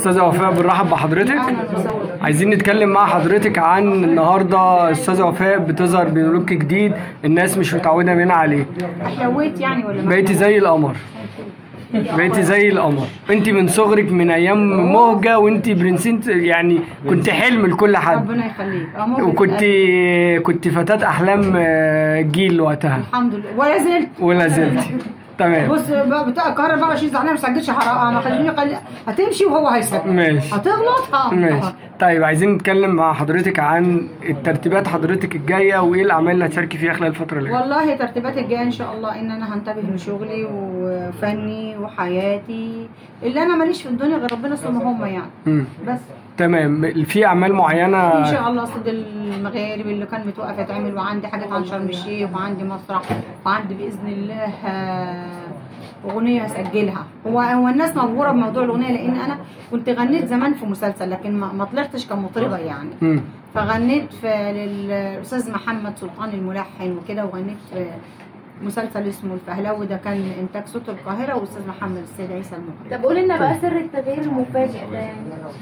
استاذه وفاء بنرحب بحضرتك عايزين نتكلم مع حضرتك عن النهارده استاذه وفاء بتظهر بلوك جديد الناس مش متعوده منها عليه حلويت يعني ولا ما بقيتي زي القمر بقيتي زي القمر انت من صغرك من ايام مهجه وانت برنسيس يعني كنت حلم لكل حد ربنا يخليك اه ممكن وكنت تبقى- كنت فتاه احلام آه، جيل وقتها الحمد لله ولا زلت ولا زلت تمام بص بقى بتاع القاهره 24 ساعه ما سجلش حرام انا خليني قل... هتمشي وهو هيسجل ماشي هتغلط اه ماشي طيب عايزين نتكلم مع حضرتك عن الترتيبات حضرتك الجايه وايه الاعمال اللي هتشاركي فيها خلال الفتره اللي جايه والله ترتيبات الجايه ان شاء الله ان انا هنتبه لشغلي وفني وحياتي اللي انا ماليش في الدنيا غير ربنا ثم هم يعني مم. بس تمام في اعمال معينه ان شاء الله صد المغارب اللي كان متوقف يتعمل وعندي حاجات عن شرم الشيخ وعندي مسرح وعندي باذن الله آه، اغنيه هسجلها هو هو الناس مبهوره بموضوع الاغنيه لان انا كنت غنيت زمان في مسلسل لكن ما ما طلعتش كمطربه يعني مم. فغنيت في للاستاذ محمد سلطان الملحن وكده وغنيت في مسلسل اسمه الفهلاوي ده كان انتاج صوت القاهره والاستاذ محمد السيد عيسى المخرج طب قولي لنا بقى سر التغيير المفاجئ ده يعني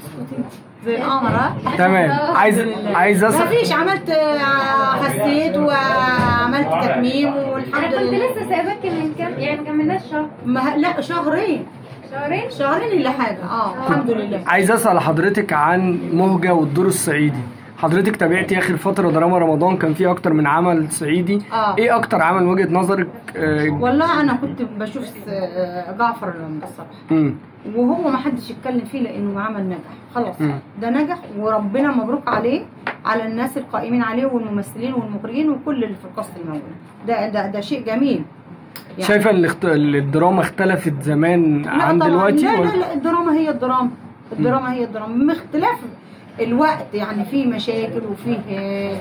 زي القمر ها؟ تمام عايز عايز ما اسال فيش عملت آه، خسيت وعملت تكميم والحمد انا كنت لله لسه سايباك من كام يعني ما كملناش شهر ما لا شهرين شهرين شهرين الا حاجه اه الحمد لله عايز اسال حضرتك عن مهجه والدور الصعيدي حضرتك تابعتي اخر فتره دراما رمضان كان فيه اكتر من عمل صعيدي آه. ايه اكتر عمل من وجهه نظرك آه، والله انا كنت بشوف آه، جعفر العمدة الصراحه مم. وهو ما حدش يتكلم فيه لانه عمل نجح خلاص مم. ده نجح وربنا مبروك عليه على الناس القائمين عليه والممثلين والمخرجين وكل اللي في القصد الموجود ده ده ده شيء جميل يعني شايفه ان الاخت- الدراما اختلفت زمان لا عن طبعاً. دلوقتي لا ولا- لا لا الدراما هي الدراما الدراما هي الدراما باختلاف الوقت يعني في مشاكل وفيه آه،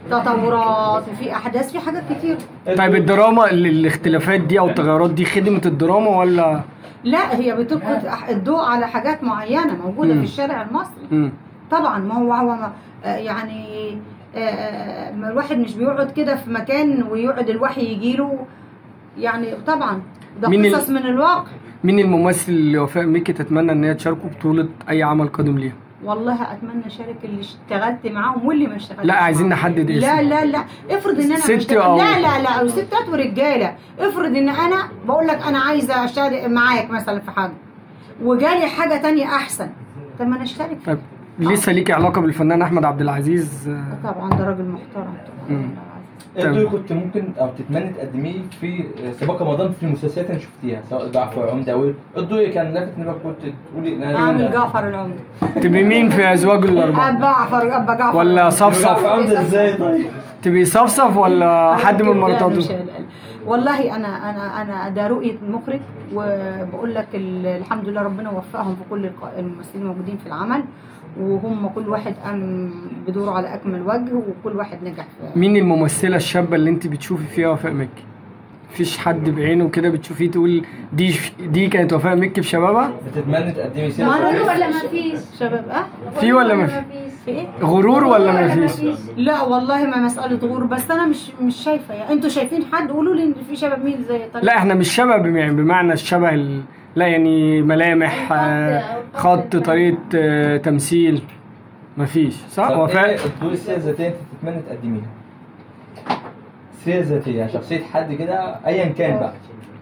تطورات وفي احداث في حاجات كتير طيب الدراما ال- الاختلافات دي او التغيرات دي خدمت الدراما ولا لا هي بتلقي الضوء على حاجات معينه موجوده مم. في الشارع المصري مم. طبعا ما هو هو ما- آه، يعني آه، آه، ما الواحد مش بيقعد كده في مكان ويقعد الوحي يجيله يعني طبعا ده مين ال- قصص من الواقع مين الممثل اللي وفاء ميكي تتمنى ان هي تشاركه بطوله اي عمل قادم ليها والله اتمنى اشارك اللي اشتغلت معاهم واللي ما اشتغلتش لا، عايزين معاهم. نحدد اسم. لا لا لا افرض ان انا ست بشتغل- أو- لا لا لا أو ستات ورجاله افرض ان انا بقول لك انا عايزه اشارك معاك مثلا في حاجه وجالي حاجه تانية احسن طب ما انا اشترك طيب لسه ليكي علاقه بالفنان احمد عبد العزيز آه، طبعا ده راجل محترم مم. طبعا تمام. الدور كنت ممكن او تتمنى تقدميه في سباق رمضان في المسلسلات اللي شفتيها سواء جعفر عمده او الدور كان لافت نظرك كنت تقولي ان انا عامل جعفر العمده تبقي مين في ازواج الاربعه ابا جعفر ابا جعفر ولا العمدة. صفصف جعفر عمده ازاي طيب؟ تبقي صفصف ولا حد من لا، مش مراتاته ال- ال- والله انا انا انا ده رؤيه مخرج وبقول لك ال- الحمد لله ربنا وفقهم في كل الق- الممثلين الموجودين في العمل وهم كل واحد قام بدوره على اكمل وجه وكل واحد نجح في مين الممثله الشابه اللي انت بتشوفي فيها وفاء مكي مفيش حد بعينه كده بتشوفيه تقول دي دي كانت وفاء مكي في شبابها بتتمنى تقدمي ما سيره أنا في كويس؟ ولا ما فيش شباب اه في ولا ما في في ايه؟ غرور ولا مفيش لا والله ما مساله غرور بس انا مش مش شايفه يعني انتوا شايفين حد قولوا لي ان في شباب مين زي طارق لا احنا مش شبه بم- يعني بمعنى الشبه ال... لا يعني ملامح آه، خط طريقه آه، تمثيل مفيش صح طب وفاء ايه الدور السيره الذاتيه انت تتمنى تقدميها؟ سيره ذاتيه يعني شخصيه حد كده ايا كان بقى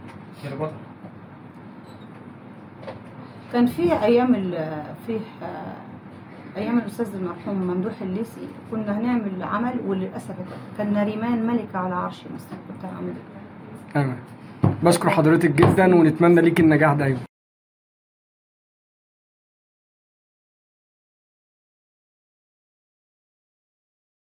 كان في ايام ال- فيه آه، ايام الاستاذ المرحوم ممدوح الليثي كنا هنعمل عمل وللاسف كان نريمان ملكه على عرش مصر كنت هعمل تمام بشكر حضرتك جدا ونتمنى ليك النجاح دايما